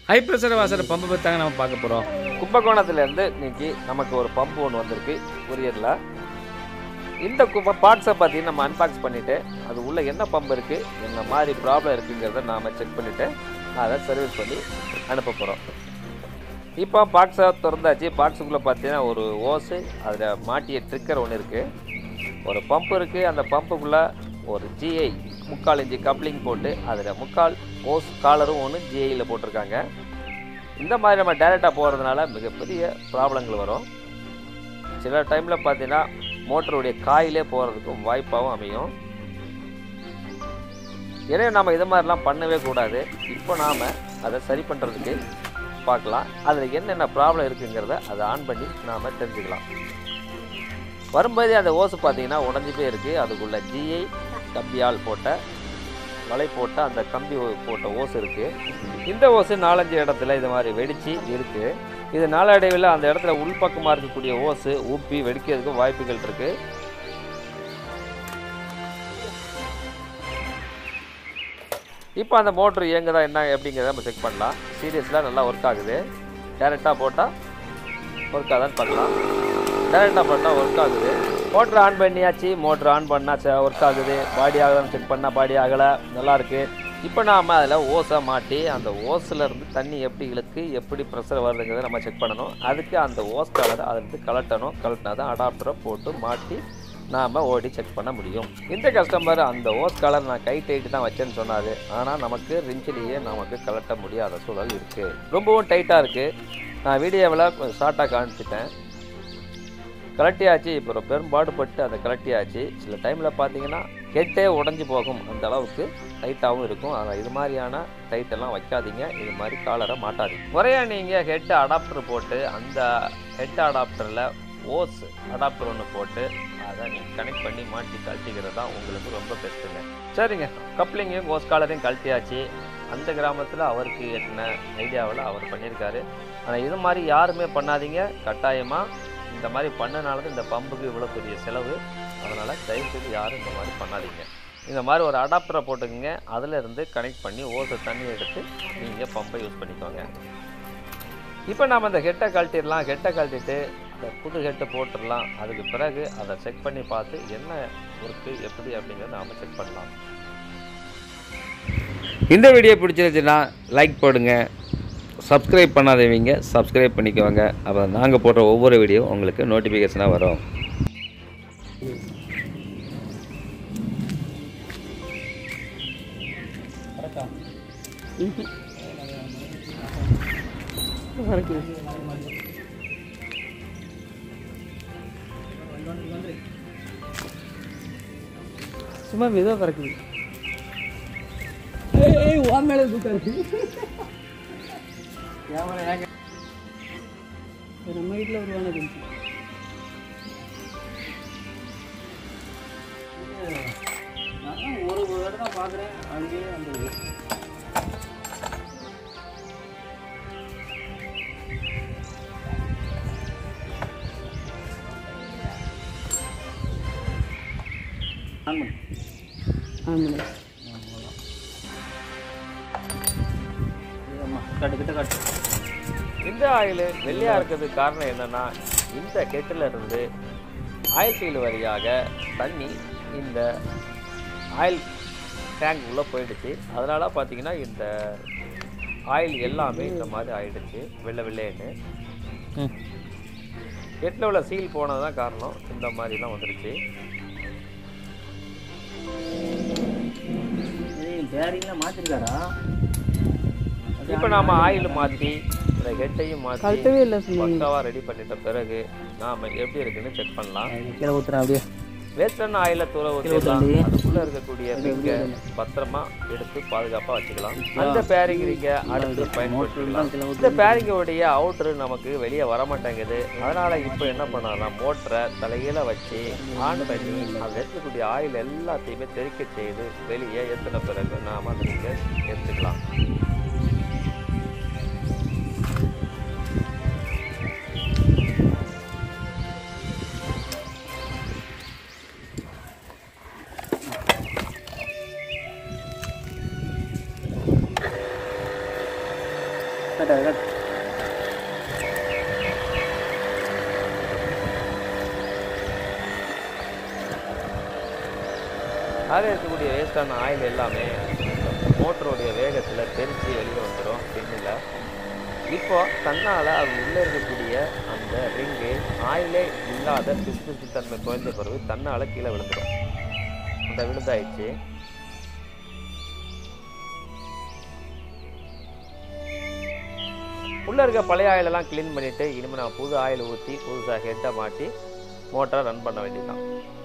high pressure வாசர் பம்பை பற்றி தாங்க நம்ம பார்க்க போகிறோம் கும்பகோணத்துலேருந்து இன்னைக்கு நமக்கு ஒரு பம்ப் ஒன்று வந்திருக்கு கொரியரில் இந்த கும்ப பார்ட்ஸை பார்த்தீங்கன்னா நம்ம அன்பாக்ஸ் பண்ணிவிட்டு அது உள்ளே என்ன பம்ப் இருக்குது என்ன மாதிரி ப்ராப்ளம் இருக்குங்கிறத நாம் செக் பண்ணிவிட்டு அதை சர்வீஸ் பண்ணி அனுப்ப போகிறோம் இப்போ பாக்ஸை திறந்தாச்சு பாக்ஸுக்குள்ளே பார்த்தீங்கன்னா ஒரு ஓஸு அதில் மாட்டிய ட்ரிக்கர் ஒன்று இருக்குது ஒரு பம்ப் இருக்குது அந்த பம்புக்குள்ளே ஒரு ஜிஐ முக்கால் இன்ச்சு கப்ளிங் போட்டு அதில் முக்கால் ஓஸ் காலரும் ஒன்று ஜிஐயில் போட்டிருக்காங்க இந்த மாதிரி நம்ம டேரெக்டாக போகிறதுனால மிகப்பெரிய ப்ராப்ளங்கள் வரும் சில டைமில் பார்த்தீங்கன்னா மோட்டருடைய காயிலே போகிறதுக்கும் வாய்ப்பாகவும் அமையும் எனவே நம்ம இது மாதிரிலாம் பண்ணவே கூடாது இப்போ நாம் அதை சரி பண்ணுறதுக்கு பார்க்கலாம் அதில் என்னென்ன ப்ராப்ளம் இருக்குங்கிறத அதை ஆன் பண்ணி நாம் தெரிஞ்சுக்கலாம் வரும்போதே அந்த ஓசு பார்த்தீங்கன்னா உடஞ்சி போய் இருக்குது அதுக்குள்ள ஜிஐ கம்பியால் போட்ட வலை போட்ட அந்த கம்பி ஓ- போட்ட ஓசு இருக்குது இந்த ஓசு நாலஞ்சு இடத்துல இது மாதிரி வெடிச்சு இருக்குது இது நாளடைவில் அந்த இடத்துல உள்பக்கமாக இருக்கக்கூடிய ஓசு ஊப்பி வெடிக்கிறதுக்கு வாய்ப்புகள் இருக்குது இப்போ அந்த மோட்ரு இயங்குதா என்ன எப்படிங்கிறத நம்ம செக் பண்ணலாம் சீரியஸில் நல்லா ஒர்க் ஆகுது டேரெக்டாக போட்டால் ஒர்க் ஆகுதான்னு பார்க்கலாம் டேரெக்டாக போட்டால் ஒர்க் ஆகுது மோட்ரு ஆன் பண்ணியாச்சு மோட்ரு ஆன் பண்ணால் ஒர்க் ஆகுது பாடி ஆகுதான்னு செக் பண்ணால் பாடி ஆகலை நல்லாயிருக்கு இப்போ நாம் அதில் ஓஸை மாட்டி அந்த ஓஸில் இருந்து தண்ணி எப்படி இழுக்கு எப்படி ப்ரெஷர் வருதுங்கிறத நம்ம செக் பண்ணணும் அதுக்கு அந்த ஓஸ் கலரை அதிலிருந்து கலட்டணும் கலட்டினா தான் அடாப்டரை போட்டு மாட்டி நாம் ஓடி செக் பண்ண முடியும் இந்த கஸ்டமர் அந்த ஓஸ் கலர் நான் கை டைட்டு தான் வச்சேன்னு சொன்னார் ஆனால் நமக்கு ரிஞ்சிலேயே நமக்கு கலட்ட முடியாத சூழல் இருக்குது ரொம்பவும் டைட்டாக இருக்குது நான் வீடியோவில் ஷார்ட்டாக காமிச்சிட்டேன் கலட்டியாச்சு இப்போ ஒரு பெரும்பாடுபட்டு அதை கலட்டியாச்சு சில டைமில் பார்த்தீங்கன்னா ஹெட்டே உடஞ்சி போகும் அந்த அளவுக்கு டைட்டாகவும் இருக்கும் ஆனால் இது மாதிரியான டைட்டெல்லாம் வைக்காதீங்க இது மாதிரி காலரை மாட்டாதீங்க முறையாக நீங்கள் ஹெட் அடாப்டர் போட்டு அந்த ஹெட் அடாப்டரில் ஓஸ் அடாப்டர் ஒன்று போட்டு அதை நீங்கள் கனெக்ட் பண்ணி மாட்டி கழட்டிக்கிறது தான் உங்களுக்கு ரொம்ப பெஸ்ட்டுங்க சரிங்க கப்ளிங்கையும் ஓஸ் காலரையும் கழட்டியாச்சு அந்த கிராமத்தில் அவருக்கு எட்டின ஐடியாவில் அவர் பண்ணியிருக்காரு ஆனால் இது மாதிரி யாருமே பண்ணாதீங்க கட்டாயமாக இந்த மாதிரி பண்ணனால தான் இந்த பம்புக்கு இவ்வளோ பெரிய செலவு அதனால் தயவுசெய்து யாரும் இந்த மாதிரி பண்ணாதீங்க இந்த மாதிரி ஒரு அடாப்டரை போட்டுக்கோங்க அதில் இருந்து கனெக்ட் பண்ணி ஓசை தண்ணி எடுத்து நீங்கள் பம்பை யூஸ் பண்ணிக்கோங்க இப்போ நம்ம இந்த ஹெட்டை கழட்டிடலாம் ஹெட்டை கழட்டிட்டு அந்த புது ஹெட்டை போட்டுடலாம் அதுக்கு பிறகு அதை செக் பண்ணி பார்த்து என்ன ஒர்க்கு எப்படி அப்படிங்கிறத நாம் செக் பண்ணலாம் இந்த வீடியோ பிடிச்சிருந்துச்சுன்னா லைக் போடுங்க சப்ஸ்கிரைப் பண்ணாதவங்க சப்ஸ்கிரைப் பண்ணிக்கோங்க அப்போ நாங்கள் போடுற ஒவ்வொரு வீடியோ உங்களுக்கு நோட்டிஃபிகேஷனாக வரும் சும்மா மெதுவாக பறக்குது ஏய் உன் மேலே தூக்கா இருக்கு நம்ம வீட்டில் ஒரு வாங்க இருந்துச்சு ஒரு வேர்டு தான் பார்க்குறேன் அங்கேயே அந்த ஆமாம் கட்டுக்கிட்ட கட்டு இந்த ஆயில் வெள்ளையாக இருக்கிறதுக்கு காரணம் என்னென்னா இந்த கெட்டில் இருந்து ஆயில் சீல் வழியாக தண்ணி இந்த ஆயில் டேங்க் உள்ளே போயிடுச்சு அதனால் பார்த்தீங்கன்னா இந்த ஆயில் எல்லாமே இந்த மாதிரி ஆயிடுச்சு வெள்ளை வெள்ளைன்னு கெட்டில் உள்ள சீல் போனது தான் காரணம் இந்த மாதிரிலாம் வந்துடுச்சு ஏய் பேரிங்லாம் மாற்றிருக்காரா இப்போ நாம் ஆயில் மாற்றி இந்த ஹெட்டையும் மாற்றி கழட்டவே இல்லை பக்காவாக ரெடி பண்ணிட்ட பிறகு நாம் எப்படி இருக்குன்னு செக் பண்ணலாம் கீழே ஊற்றுறேன் அப்படியே வேஸ்டான ஆயில தூர ஊற்றிடலாம் அதுக்குள்ள இருக்கக்கூடிய ரிங்கை பத்திரமா எடுத்து பாதுகாப்பா வச்சுக்கலாம் அந்த பேரிங் ரிங்கை அடுத்து பயன்படுத்திக்கலாம் இந்த பேரிங்கோடைய அவுட்ரு நமக்கு வெளியே வர மாட்டேங்குது அதனால இப்போ என்ன பண்ணலாம் மோட்டரை தலையில வச்சு ஆன் பண்ணி அதில் இருக்கக்கூடிய ஆயில் எல்லாத்தையுமே தெறிக்க செய்து வெளியே ஏற்றின பிறகு நாம அந்த ரிங்கை எடுத்துக்கலாம் கட் ஆகுது கட் அதில் இருக்கக்கூடிய வேஸ்டான ஆயில் எல்லாமே மோட்டருடைய வேகத்தில் தெரிச்சு வெளியே வந்துடும் பின்னில் இப்போ தன்னால் அது உள்ளே இருக்கக்கூடிய அந்த ரிங்கு ஆயிலே இல்லாத பிசு தன்மை குறைந்த பிறகு தன்னால் கீழே விழுந்துடும் அந்த விழுந்தாயிடுச்சு உள்ளே இருக்க பழைய ஆயிலெல்லாம் க்ளீன் பண்ணிவிட்டு இனிமேல் நான் புது ஆயில் ஊற்றி புதுசாக ஹெட்டை மாட்டி மோட்டரை ரன் பண்ண வேண்டியதுதான்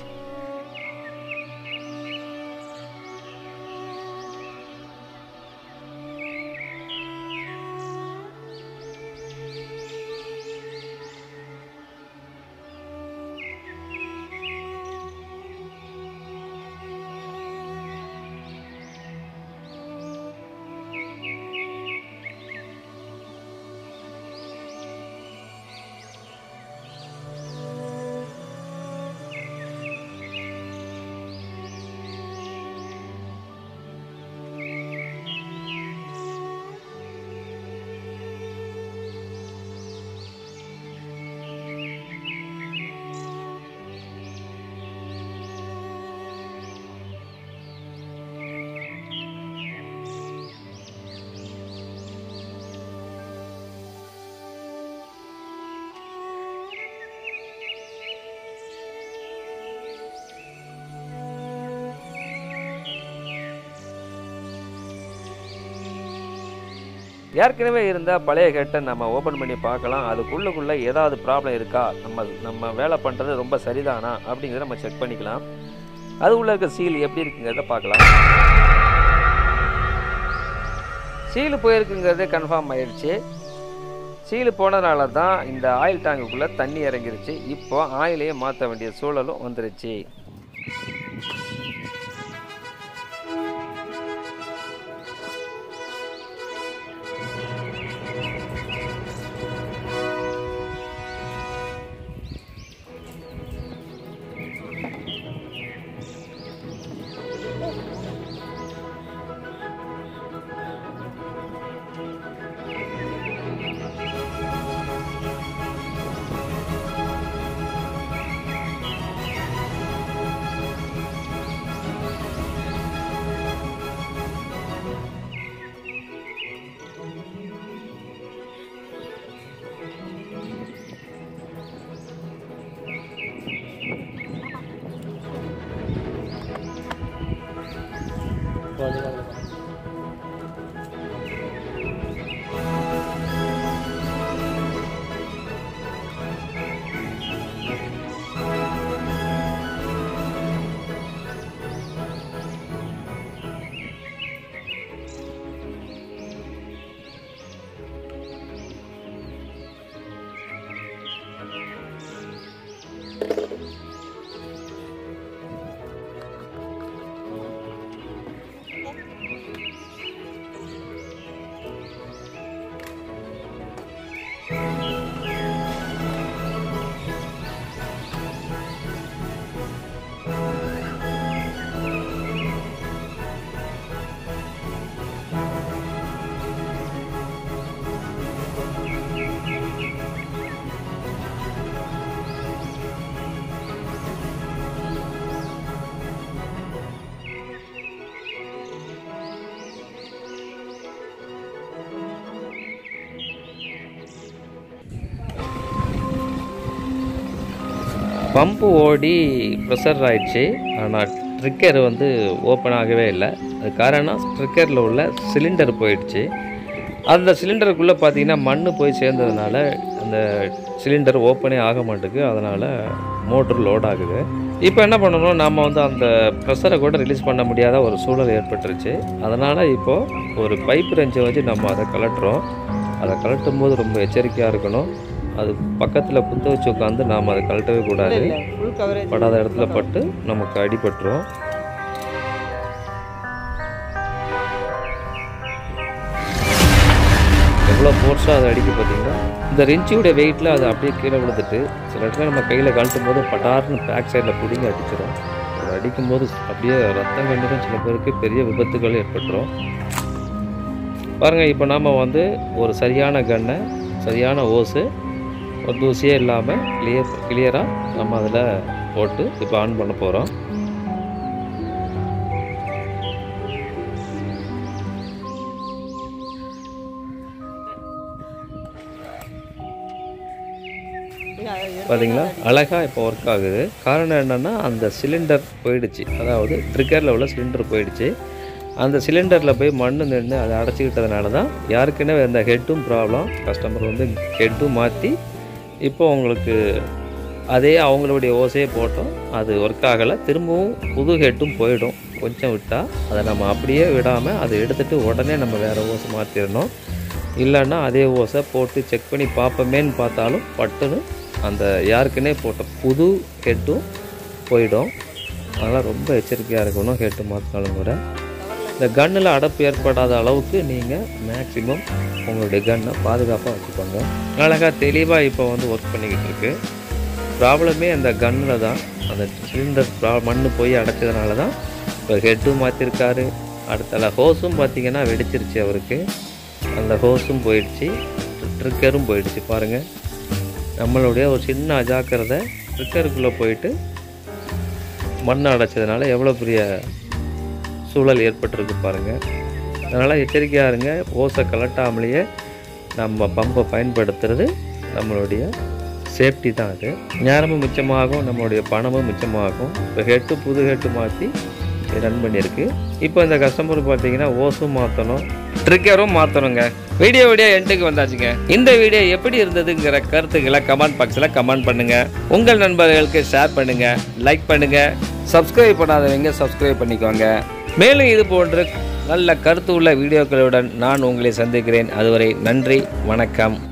ஏற்கனவே இருந்த பழைய ஹெட்டை நம்ம ஓப்பன் பண்ணி பார்க்கலாம் அதுக்குள்ளுக்குள்ளே ஏதாவது ப்ராப்ளம் இருக்கா நம்ம நம்ம வேலை பண்ணுறது ரொம்ப சரிதானா அப்படிங்கிறத நம்ம செக் பண்ணிக்கலாம் அது உள்ள இருக்க சீல் எப்படி இருக்குங்கிறத பார்க்கலாம் சீலு போயிருக்குங்கிறது கன்ஃபார்ம் ஆயிடுச்சு சீலு போனதுனால தான் இந்த ஆயில் டேங்குக்குள்ளே தண்ணி இறங்கிருச்சு இப்போ ஆயிலையே மாற்ற வேண்டிய சூழலும் வந்துருச்சு பம்பு ஓடி ப்ரெஷர் ஆயிடுச்சு ஆனால் ட்ரிக்கர் வந்து ஓப்பன் ஆகவே இல்லை அது காரணம் ட்ரிக்கரில் உள்ள சிலிண்டர் போயிடுச்சு அந்த சிலிண்டருக்குள்ளே பார்த்தீங்கன்னா மண் போய் சேர்ந்ததுனால அந்த சிலிண்டர் ஓப்பனே ஆக மாட்டேங்குது அதனால் மோட்டர் லோட் ஆகுது இப்போ என்ன பண்ணணும் நாம் வந்து அந்த ப்ரெஷரை கூட ரிலீஸ் பண்ண முடியாத ஒரு சூழல் ஏற்பட்டுருச்சு அதனால் இப்போது ஒரு பைப் ரெஞ்சை வச்சு நம்ம அதை கலட்டுறோம் அதை கலட்டும் போது ரொம்ப எச்சரிக்கையாக இருக்கணும் அது பக்கத்தில் குத்த வச்சு உட்காந்து நாம் அதை கழட்டவே கூடாது ஃபுல் கவரேஜ் படாத இடத்துல பட்டு நமக்கு அடிபட்டுரும் எவ்வளோ ஃபோர்ஸாக அதை அடிக்க பார்த்தீங்கன்னா இந்த ரெஞ்சியோட வெயிட்டில் அது அப்படியே கீழே விழுந்துட்டு சில இடத்துல நம்ம கையில் கழட்டும் போது பட்டார்னு பேக் சைடில் பிடிங்கி அடிச்சிடும் அது அடிக்கும்போது அப்படியே ரத்தம் கண்ணீரும் சில பேருக்கு பெரிய விபத்துகள் ஏற்பட்டுரும் பாருங்கள் இப்போ நாம் வந்து ஒரு சரியான கன்னை சரியான ஓஸு ஒரு தூசியே இல்லாமல் கிளியர் கிளியராக நம்ம அதில் போட்டு இப்போ ஆன் பண்ண போகிறோம் பார்த்தீங்களா அழகாக இப்போ ஒர்க் ஆகுது காரணம் என்னென்னா அந்த சிலிண்டர் போயிடுச்சு அதாவது ட்ரிக்கரில் உள்ள சிலிண்டர் போயிடுச்சு அந்த சிலிண்டரில் போய் மண் நின்று அதை அடைச்சிக்கிட்டதுனால தான் யாருக்குன்னே இந்த ஹெட்டும் ப்ராப்ளம் கஸ்டமர் வந்து ஹெட்டும் மாற்றி இப்போ உங்களுக்கு அதே அவங்களுடைய ஓசையே போட்டோம் அது ஒர்க் ஆகலை திரும்பவும் புது ஹெட்டும் போயிடும் கொஞ்சம் விட்டால் அதை நம்ம அப்படியே விடாமல் அதை எடுத்துகிட்டு உடனே நம்ம வேறு ஓசை மாற்றிடணும் இல்லைன்னா அதே ஓசை போட்டு செக் பண்ணி பார்ப்போமேன்னு பார்த்தாலும் பட்டுன்னு அந்த யாருக்குன்னே போட்ட புது ஹெட்டும் போயிடும் அதனால் ரொம்ப எச்சரிக்கையாக இருக்கணும் ஹெட்டு மாற்றினாலும் கூட இந்த கன்னில் அடப்பு ஏற்படாத அளவுக்கு நீங்கள் மேக்ஸிமம் உங்களுடைய கன்னை பாதுகாப்பாக வச்சுக்கோங்க அழகாக தெளிவாக இப்போ வந்து ஒர்க் பண்ணிக்கிட்டு இருக்கு ப்ராப்ளமே அந்த கன்னில் தான் அந்த சிலிண்டர் ப்ரா மண் போய் அடைச்சதுனால தான் இப்போ ஹெட்டும் மாற்றிருக்காரு அடுத்தால ஹோஸும் பார்த்தீங்கன்னா வெடிச்சிருச்சு அவருக்கு அந்த ஹோஸும் போயிடுச்சு ட்ரிக்கரும் போயிடுச்சு பாருங்கள் நம்மளுடைய ஒரு சின்ன அஜாக்கிரதை ட்ரிக்கருக்குள்ளே போயிட்டு மண் அடைச்சதுனால எவ்வளோ பெரிய சூழல் ஏற்பட்டிருக்கு பாருங்கள் அதனால் எச்சரிக்கையாக இருங்க ஓசை கலட்டாமலேயே நம்ம பம்பை பயன்படுத்துறது நம்மளுடைய சேஃப்டி தான் அது நேரமும் மிச்சமாகும் நம்மளுடைய பணமும் மிச்சமாகும் இப்போ ஹெட்டு புது ஹெட்டு மாற்றி ரன் பண்ணியிருக்கு இப்போ இந்த கஸ்டமர் பார்த்தீங்கன்னா ஓஸும் மாற்றணும் ட்ரிக்கரும் மாற்றணுங்க வீடியோ வீடியோ எண்டுக்கு வந்தாச்சுங்க இந்த வீடியோ எப்படி இருந்ததுங்கிற கருத்துக்களை கமெண்ட் பாக்ஸில் கமெண்ட் பண்ணுங்கள் உங்கள் நண்பர்களுக்கு ஷேர் பண்ணுங்கள் லைக் பண்ணுங்கள் சப்ஸ்கிரைப் பண்ணாதவங்க சப்ஸ்கிரைப் பண்ணிக்கோங்க மேலும் இது போன்ற நல்ல கருத்து உள்ள வீடியோக்களுடன் நான் உங்களை சந்திக்கிறேன் அதுவரை நன்றி வணக்கம்